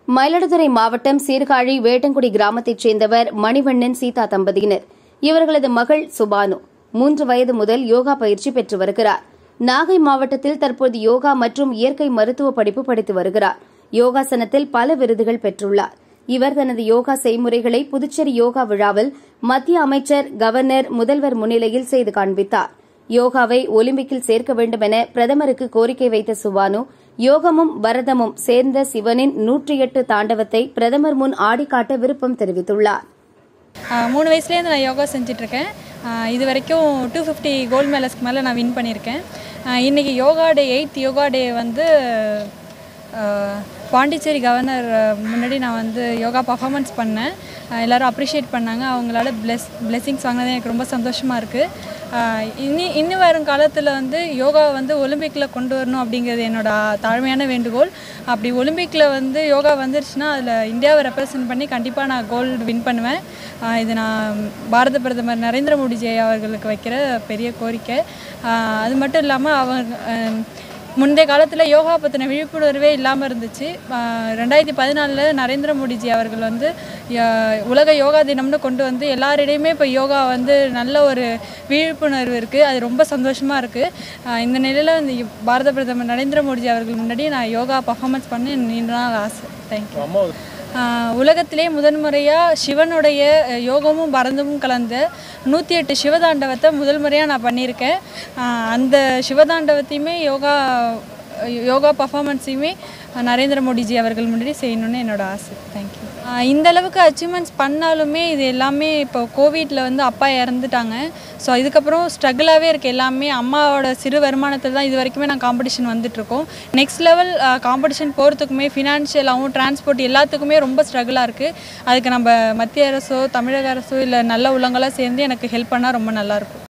மயிலாடுதுறை மாவட்டம் சீர்காழி வேட்டங்குடி கிராமத்தைச் சேர்ந்தவர் மணிவண்ணன் சீதா தம்பதியினர் இவர்களது மகள் சுபானு மூன்று வயது முதல் யோகா பயிற்சி பெற்று வருகிறார் நாகை மாவட்டத்தில் தற்போது யோகா மற்றும் இயற்கை மருத்துவ படிப்பு படித்து வருகிறார் யோகாசனத்தில் பல விருதுகள் பெற்றுள்ளார் இவர் தனது யோகா செய்முறைகளை புதுச்சேரி யோகா விழாவில் மத்திய அமைச்சர் கவர்னர் முதல்வர் முன்னிலையில் செய்து காண்பித்தார் யோகாவை ஒலிம்பிக்கில் சேர்க்க வேண்டும் என பிரதமருக்கு கோரிக்கை வைத்த சுபானு யோகமும் பரதமும் சேர்ந்த சிவனின் நூற்றி எட்டு தாண்டவத்தை பிரதமர் முன் ஆடிக்காட்ட விருப்பம் தெரிவித்துள்ளார் ஆஹ் மூணு வயசுலேருந்து நான் யோகா செஞ்சிட்ருக்கேன் இது வரைக்கும் டூ ஃபிஃப்டி கோல்டு மெடல்ஸ்க்கு மேலே நான் வின் பண்ணியிருக்கேன் ஆஹ் இன்னைக்கு yoga day eighth yoga day வந்து ஆஹ் பாண்டிச்சேரி கவர்னர் முன்னாடி நான் வந்து யோகா பர்ஃபார்மன்ஸ் பண்ணேன் ஆஹ் எல்லாரும் அப்ரிஷியேட் பண்ணாங்க அவங்களால பிளெஸ் பிளெஸிங்ஸ் வாங்கினது எனக்கு ரொம்ப சந்தோஷமாக இருக்குது இனி இன்னி வரும் காலத்தில் வந்து யோகா வந்து ஒலிம்பிக்கில் கொண்டு வரணும் அப்படிங்கிறது என்னோட தாழ்மையான வேண்டுகோள் அப்படி ஒலிம்பிக்கில் வந்து யோகா வந்துருச்சுன்னா அதில் இந்தியாவை ரெப்ரசன்ட் பண்ணி கண்டிப்பாக நான் கோல்டு வின் பண்ணுவேன் ஆஹ் இது நான் பாரத பிரதமர் நரேந்திர மோடிஜி அவர்களுக்கு வைக்கிற பெரிய கோரிக்கை ஆஹ் அது மட்டும் இல்லாமல் அவங்க ஆஹ் முந்தைய காலத்தில் யோகா பற்றின விழிப்புணர்வே இல்லாமல் இருந்துச்சு ஆஹ் ரெண்டாயிரத்தி பதினாலில் நரேந்திர மோடிஜி அவர்கள் வந்து ய- உலக யோகா தினம்னு கொண்டு வந்து எல்லாரிடையுமே இப்போ யோகா வந்து நல்ல ஒரு விழிப்புணர்வு இருக்குது அது ரொம்ப சந்தோஷமாக இருக்குது இந்த நிலையில் இந்த பாரத பிரதமர் நரேந்திர மோடிஜி அவர்கள் முன்னாடி நான் யோகா பர்ஃபார்மன்ஸ் பண்ண நீண்ட நாள் ஆசை தேங்க்யூ ஆஹ் உலகத்திலே முதன்முறையாக சிவனுடைய அஹ், யோகமும் பரதமும் கலந்த நூற்றி எட்டு சிவதாண்டவத்தை முதல் முறையாக நான் பண்ணியிருக்கேன் ஆஹ் அந்த சிவதாண்டவத்தையுமே யோகா யோகா பர்ஃபார்மன்ஸையுமே நரேந்திர மோடிஜி அவர்கள் முன்னாடி செய்யணும்னு என்னோட ஆசை தேங்க்யூ இந்த அளவுக்கு அச்சீவ்மெண்ட்ஸ் பண்ணாலுமே இது எல்லாமே இப்போ கோவிட்டில் வந்து அப்பா இறந்துட்டாங்க ஸோ இதுக்கப்புறம் ஸ்ட்ரகிளாகவே இருக்குது எல்லாமே அம்மாவோட சிறு வருமானத்தில் தான் இது வரைக்குமே நான் காம்படிஷன் வந்துட்டுருக்கோம் நெக்ஸ்ட் லெவல் காம்படிஷன் போகிறதுக்குமே ஃபினான்ஷியலாகவும் டிரான்ஸ்போர்ட் எல்லாத்துக்குமே ரொம்ப ஸ்ட்ரகிளாக இருக்குது அதுக்கு நம்ம மத்திய அரசோ தமிழக அரசோ இல்லை நல்ல உள்ளங்களாக சேர்ந்து எனக்கு ஹெல்ப் பண்ணால் ரொம்ப நல்லாயிருக்கும்